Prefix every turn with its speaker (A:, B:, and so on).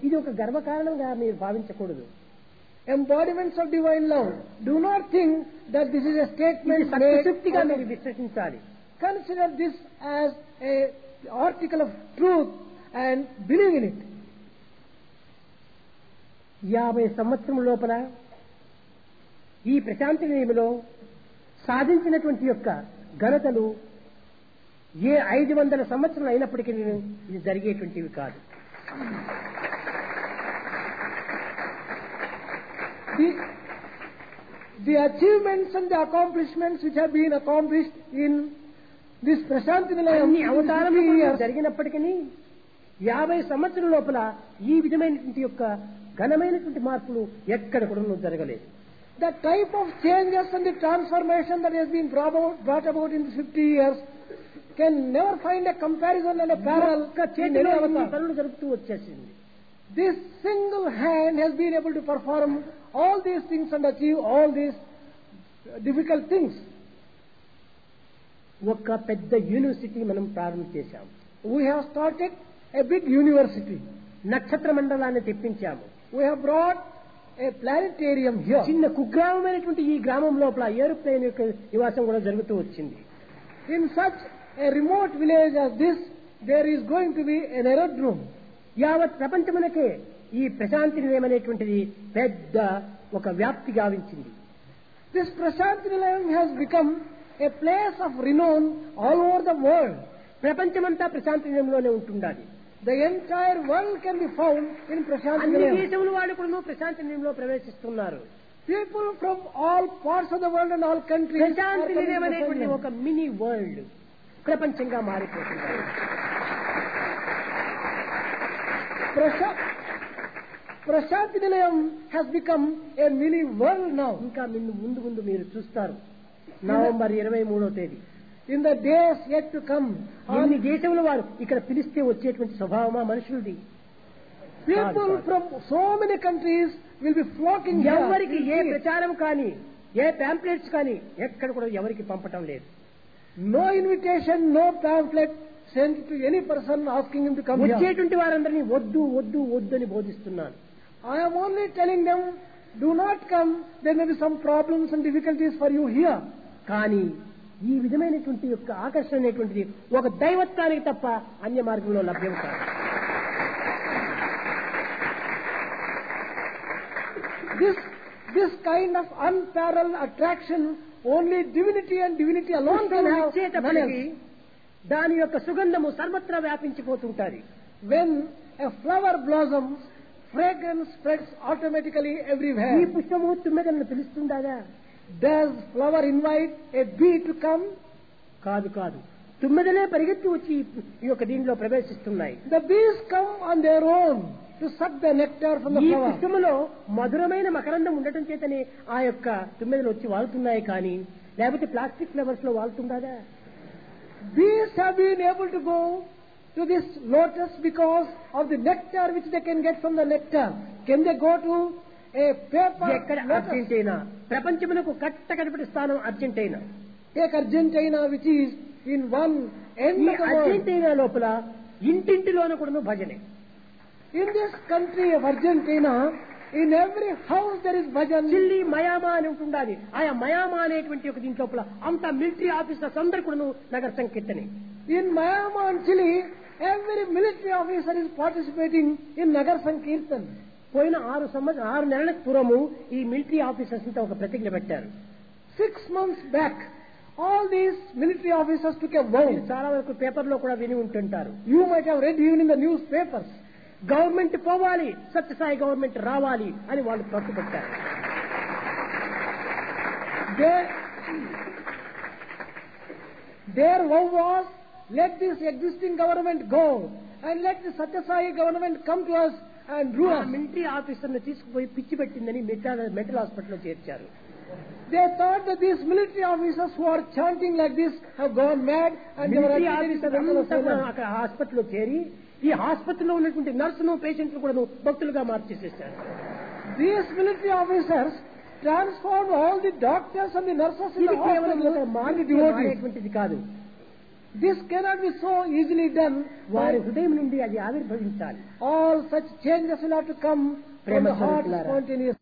A: ఇది ఒక గర్వకారణంగా మీరు భావించకూడదు
B: Embodiments of divine love. Do not think that this is a
A: ఇది
B: statement made.
A: సత్యశక్తిగా
B: out of-
A: మీరు విశ్వసించాలి
B: Consider this as a article of truth and believe in it.
A: యాభై సంవత్సరం లోపల ఈ ప్రశాంతి నియమలో సాధించినటువంటి యొక్క ఘనతలు ఏ ఐదు వందల సంవత్సరాలు అయినప్పటికీ ఇది జరిగేటువంటివి కాదు
B: The, the achievements and the accomplishments which have been accomplished in this Prashanti Nilayam
A: అన్ని
B: in
A: అవతారములు
B: 50 years,
A: జరిగినప్పటికీ యాభై సంవత్సరం లోపల ఈ విధమైనటువంటి యొక్క ఘనమైనటువంటి మార్పులు ఎక్కడ కూడా జరగలేదు
B: the type of changes and the transformation that has been brought about, brought about in these 50 years can never find a comparison and a parallel
A: ఒక్క
B: in
A: చేతిలో
B: any
A: ఇన్ని
B: avatar.
A: పనులు జరుపుతూ వచ్చేసింది
B: This single hand has been able to perform all these things and achieve all these difficult things.
A: ఒక పెద్ద university మనం ప్రారంభం చేశాము
B: We have started a big university.
A: నక్షత్ర మండలాన్ని తెప్పించాము
B: We have brought a planetarium here.
A: చిన్న కుగ్రామమైనటువంటి ఈ గ్రామం లోపల ఏరోప్లేన్ యొక్క నివాసం కూడా జరుగుతూ వచ్చింది
B: In such a remote village as this, there is going to be an aerodrome.
A: యావత్ ప్రపంచమునకే ఈ ప్రశాంతి నిలయం అనేటువంటిది పెద్ద ఒక వ్యాప్తి గావించింది
B: This Prashanti Nilayam has become a place of renown all over the world.
A: ప్రపంచమంతా ప్రశాంతి నిలయంలోనే ఉంటుండాలి
B: The entire world can be found in Prashanti
A: అన్ని
B: Nilayam.
A: దేశముల వాళ్ళు కూడా ప్రశాంతి నిలయంలో ప్రవేశిస్తున్నారు
B: People from all parts of the world and all countries are
A: Prashanti
B: coming to
A: నిలయం అనేటువంటి
B: Prashanti
A: ఒక mini world ప్రపంచంగా మారిపోతుంది
B: Prasha- Prashanti Nilayam has become a mini world now.
A: ఇంకా ముందు ముందు ముందు మీరు చూస్తారు నవంబర్ ఇరవై మూడో తేదీ
B: In the days yet to come,
A: అన్ని
B: on
A: దేశముల వారు ఇక్కడ పిలిస్తే వచ్చేటువంటి స్వభావమా మనుషులది
B: people from so many countries will be flocking here.
A: ఎవరికి ఏ
B: We'll see it.
A: ప్రచారం కానీ ఏ పాంప్లెట్స్ కానీ ఎక్కడ కూడా ఎవరికి పంపటం లేదు
B: No invitation, no pamphlet sent to any person asking him to come here.
A: వచ్చేటువంటి వారందరినీ వద్దు వద్దు వద్దు అని బోధిస్తున్నాను
B: I am only telling them, do not come. There may be some problems and difficulties for you here.
A: కానీ ఈ విధమైనటువంటి యొక్క ఆకర్షణ అనేటువంటిది ఒక దైవత్వానికి తప్ప అన్య మార్గంలో లభ్యం కాదు
B: This, this kind of unparalleled attraction, only divinity and divinity alone can
A: పుష్పం
B: have.
A: ఇచ్చేటప్పటికి దాని యొక్క సుగంధము సర్వత్రా వ్యాపించిపోతుంటాది
B: When a flower blossoms, fragrance spreads automatically
A: ఈ
B: everywhere.
A: పుష్పము తుమ్మెదలను పిలుస్తుండగా
B: Does flower invite a bee to come?
A: కాదు కాదు తుమ్మెదలే పరిగెత్తి వచ్చి ఈ- ఈ యొక్క దీనిలో ప్రవేశిస్తున్నాయి
B: The bees come on their own to suck the nectar from the
A: ఈ
B: flower.
A: పుష్పములో మధురమైన మకరందం ఉండటం చేతనే ఆ యొక్క తుమ్మెదలు వచ్చి వాళ్తున్నాయి కానీ లేకపోతే ప్లాస్టిక్ ఫ్లవర్స్ లో వాళ్తుండగా
B: Bees have been able to go to this lotus because of the nectar which they can get from the nectar. Can they go to a paper
A: ఎక్కడ
B: lotus?
A: అర్జెంటీనా ప్రపంచమునకు కట్ట కనపడి స్థానం Argentina
B: Take Argentina which is in one end
A: ఈ
B: of the world.
A: Argentina లోపల ఇంటింటిలోనూ కూడా భజనే
B: In this country of Argentina, in every house there is bhajan.
A: చిల్లి మయామా అని ఉంటుండాలి ఆయా మయామా అనేటువంటి ఒక దీంట్ లోపల అంత మిలిటరీ ఆఫీసర్స్ అందరు కూడా నగర సంకీర్తనే
B: In Myanmar and Chile, every military officer is participating in Nagar Sankirtan.
A: పోయిన ఆరు సంవత్సరం ఆరు నెలల పూర్వము ఈ మిలిటరీ ఆఫీసర్స్ అంతా ఒక ప్రతిజ్ఞ పెట్టారు
B: Six months back, all these military officers took a vow.
A: మీరు చాలా వరకు పేపర్లో కూడా విని ఉంటుంటారు
B: You might have read even in the newspapers.
A: Government పోవాలి సత్యసాయి గవర్నమెంట్ రావాలి అని వాళ్ళు పట్టుబట్టారు
B: Their, their vow was, let this existing government go and let the Satyasai government come to us and rule us.
A: Military officer ను తీసుకుపోయి పిచ్చి పెట్టిందని metal metal హాస్పిటల్లో చేర్చారు
B: They thought that these military officers who are chanting like this have gone mad and they were
A: military
B: admitted into
A: officer
B: the mental
A: అంతా కూడా
B: asylum.
A: అక్కడ హాస్పిటల్లో చేరి ఈ హాస్పిటల్లో ఉన్నటువంటి నర్సును పేషెంట్లు కూడా భక్తులుగా మార్చేసేసారు
B: These military officers transformed all the doctors and the nurses in
A: ఇది
B: the
A: కేవలం ఒక
B: hospital into
A: మార్పు
B: devotees.
A: అనేటువంటిది కాదు
B: This cannot be so easily done.
A: వారి
B: By
A: హృదయం నుండి అది ఆవిర్భవించాలి
B: all such changes will have to come from
A: Prema
B: the heart
A: స్వరూపులారా.
B: spontaneous.